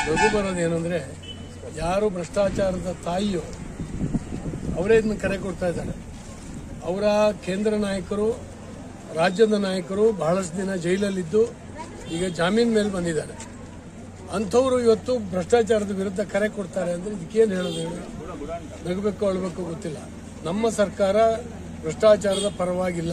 ರಘು ಬರೋದೇನೆಂದರೆ ಯಾರು ಭ್ರಷ್ಟಾಚಾರದ ತಾಯಿಯೋ ಅವರೇ ಇದನ್ನ ಕರೆ ಕೊಡ್ತಾ ಇದ್ದಾರೆ ಅವರ ಕೇಂದ್ರ ನಾಯಕರು ರಾಜ್ಯದ ನಾಯಕರು ಬಹಳಷ್ಟು ದಿನ ಜೈಲಲ್ಲಿದ್ದು ಈಗ ಜಾಮೀನ್ ಮೇಲೆ ಬಂದಿದ್ದಾರೆ ಅಂಥವ್ರು ಇವತ್ತು ಭ್ರಷ್ಟಾಚಾರದ ವಿರುದ್ಧ ಕರೆ ಕೊಡ್ತಾರೆ ಅಂದರೆ ಇದಕ್ಕೇನು ಹೇಳೋದು ಹೇಳಿ ನಗಬೇಕು ಅಳ್ಬೇಕು ಗೊತ್ತಿಲ್ಲ ನಮ್ಮ ಸರ್ಕಾರ ಭ್ರಷ್ಟಾಚಾರದ ಪರವಾಗಿಲ್ಲ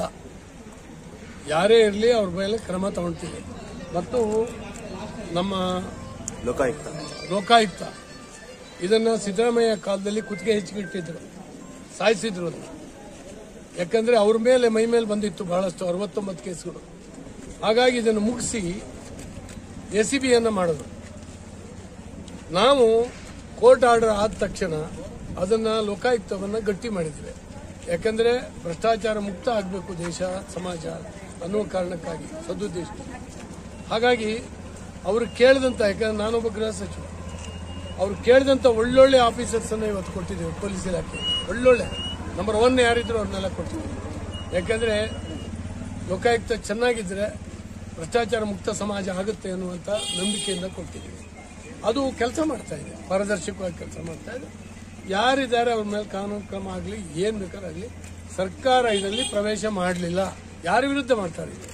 ಯಾರೇ ಇರಲಿ ಅವ್ರ ಮೇಲೆ ಕ್ರಮ ತಗೊಳ್ತೀವಿ ಮತ್ತು ನಮ್ಮ ಲೋಕಾಯುಕ್ತ ಲೋಕಾಯುಕ್ತ ಇದನ್ನ ಸಿದ್ದರಾಮಯ್ಯ ಕಾಲದಲ್ಲಿ ಕುತ್ತಿಗೆ ಹೆಚ್ಚಿಗಿಟ್ಟಿದ್ರು ಸಾಯಿಸಿದ್ರು ಅದನ್ನ ಯಾಕಂದ್ರೆ ಅವ್ರ ಮೇಲೆ ಮೈ ಮೇಲೆ ಬಂದಿತ್ತು ಬಹಳಷ್ಟು ಅರವತ್ತೊಂಬತ್ತು ಕೇಸ್ಗಳು ಹಾಗಾಗಿ ಇದನ್ನು ಮುಗಿಸಿ ಎ ಸಿ ಬಿಯನ್ನು ಮಾಡೋದು ನಾವು ಕೋರ್ಟ್ ಆರ್ಡರ್ ಆದ ತಕ್ಷಣ ಅದನ್ನ ಲೋಕಾಯುಕ್ತವನ್ನ ಗಟ್ಟಿ ಮಾಡಿದ್ವಿ ಯಾಕಂದ್ರೆ ಭ್ರಷ್ಟಾಚಾರ ಮುಕ್ತ ಆಗಬೇಕು ದೇಶ ಸಮಾಜ ಅನ್ನೋ ಕಾರಣಕ್ಕಾಗಿ ಸದುದ್ದೇಶ ಹಾಗಾಗಿ ಅವರು ಕೇಳಿದಂತ ಯಾಕಂದ್ರೆ ನಾನೊಬ್ಬ ಗೃಹ ಸಚಿವ ಅವ್ರು ಕೇಳಿದಂತ ಒಳ್ಳೊಳ್ಳೆ ಆಫೀಸರ್ಸ್ ಅನ್ನ ಇವತ್ತು ಕೊಟ್ಟಿದ್ದೇವೆ ಪೊಲೀಸ್ ಇಲಾಖೆ ಒಳ್ಳೊಳ್ಳೆ ನಂಬರ್ ಒನ್ ಯಾರಿದ್ರು ಅವ್ರನ್ನೆಲ್ಲ ಕೊಟ್ಟಿದ್ದೀವಿ ಯಾಕಂದ್ರೆ ಲೋಕಾಯುಕ್ತ ಚೆನ್ನಾಗಿದ್ರೆ ಭ್ರಷ್ಟಾಚಾರ ಮುಕ್ತ ಸಮಾಜ ಆಗುತ್ತೆ ಅನ್ನುವಂಥ ನಂಬಿಕೆಯಿಂದ ಕೊಟ್ಟಿದ್ದೀವಿ ಅದು ಕೆಲಸ ಮಾಡ್ತಾ ಇದೆ ಪಾರದರ್ಶಕವಾಗಿ ಕೆಲಸ ಮಾಡ್ತಾ ಇದೆ ಯಾರಿದ್ದಾರೆ ಅವ್ರ ಮೇಲೆ ಕಾನೂನು ಕ್ರಮ ಆಗಲಿ ಏನ್ ಬೇಕಾರಾಗಲಿ ಸರ್ಕಾರ ಇದರಲ್ಲಿ ಪ್ರವೇಶ ಮಾಡಲಿಲ್ಲ ಯಾರ ವಿರುದ್ಧ ಮಾಡ್ತಾರೆ ಇದು?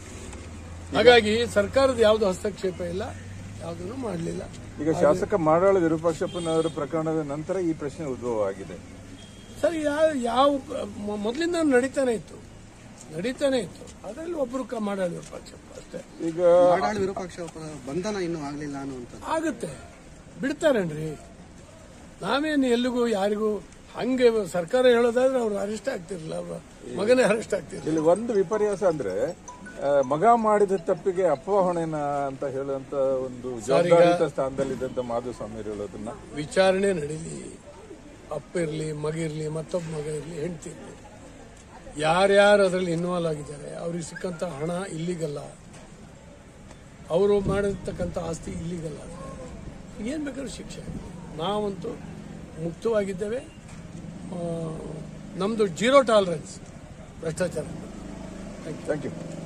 ಹಾಗಾಗಿ ಸರ್ಕಾರದ ಯಾವುದು ಹಸ್ತಕ್ಷೇಪ ಇಲ್ಲ ಯಾವುದನ್ನು ಮಾಡಲಿಲ್ಲ ಈಗ ಶಾಸಕ ಮಾಡಾಳು ವಿರೂಪಾಕ್ಷಪ್ಪನವರ ಪ್ರಕರಣದ ನಂತರ ಈ ಪ್ರಶ್ನೆ ಉದ್ಭವ ಆಗಿದೆ ಸರ್ ಯಾವ ಯಾವ ಮೊ- ಮೊದಲಿಂದ ನಡೀತಾನೆ ಇತ್ತು ನಡೀತಾನೆ ಇತ್ತು ಅದರಲ್ಲಿ ಒಬ್ಬರು ಕ ಮಾಡಾಳಿದ್ರು ಪಕ್ಷ ಅಷ್ಟೇ ಈಗ ಮಾಡಾಳು ವಿರೂಪಾಕ್ಷ ಅವರ ಬಂಧನ ಇನ್ನೂ ಆಗಲಿಲ್ಲ ಅನ್ನುವಂಥದ್ದು ಆಗುತ್ತೆ ಬಿಡ್ತಾರೇನ್ರಿ ನಾವೇನು ಎಲ್ಲಿಗೂ ಯಾರಿಗೂ ಹಂಗೆ ಸರ್ಕಾರ ಹೇಳೋದಾದ್ರೆ ಅವ್ರು ಅರೆಸ್ಟ್ ಆಗ್ತಿರ್ಲಿಲ್ಲ ಅವ್ರ ಮಗನೇ ಅರೆಸ್ಟ್ ಆಗ್ತಿರ್ಲಿಲ್ಲ ಇಲ್ಲಿ ಒಂದು ವಿಪರ್ಯಾಸ ಅಂದ್ರೆ ಆ, ಮಗ ಮಾಡಿದ ತಪ್ಪಿಗೆ ಅಪಹರಣೆನ ಅಂತ ಹೇಳುವಂತ ಒಂದು ಜವಾಬ್ದಾರಿಯುತ ಸ್ಥಾನದಲ್ಲಿದ್ದಂತ ಮಾಧುಸ್ವಾಮಿ ಹೇಳೋದನ್ನ ವಿಚಾರಣೆ ನಡೀಲಿ ಅಪ್ಪ ಇರಲಿ ಮಗ ಇರಲಿ ಮತ್ತೊಬ್ಬ ಮಗ ಇರಲಿ ಹೆಂಡತಿ ಇರಲಿ ಯಾರ್ಯಾರು ಅದರಲ್ಲಿ ಇನ್ವಾಲ್ವ್ ಆಗಿದ್ದಾರೆ ಅವ್ರಿಗೆ ಸಿಕ್ಕಂತ ಹಣ ಇಲ್ಲಿಗಲ್ಲ ಅವರು ಮಾಡಿರ್ತಕ್ಕಂಥ ಆಸ್ತಿ ಇಲ್ಲಿಗಲ್ಲ ಏನು ಬೇಕಾದ್ರೂ ಶಿಕ್ಷೆ ನಾವಂತೂ ಮುಕ್ತವಾಗಿದ್ದೇವೆ ಆ, ನಮ್ದು ಜೀರೋ ಟಾಲರೆನ್ಸ್ ಭ್ರಷ್ಟಾಚಾರ ಥ್ಯಾಂಕ್ ಯು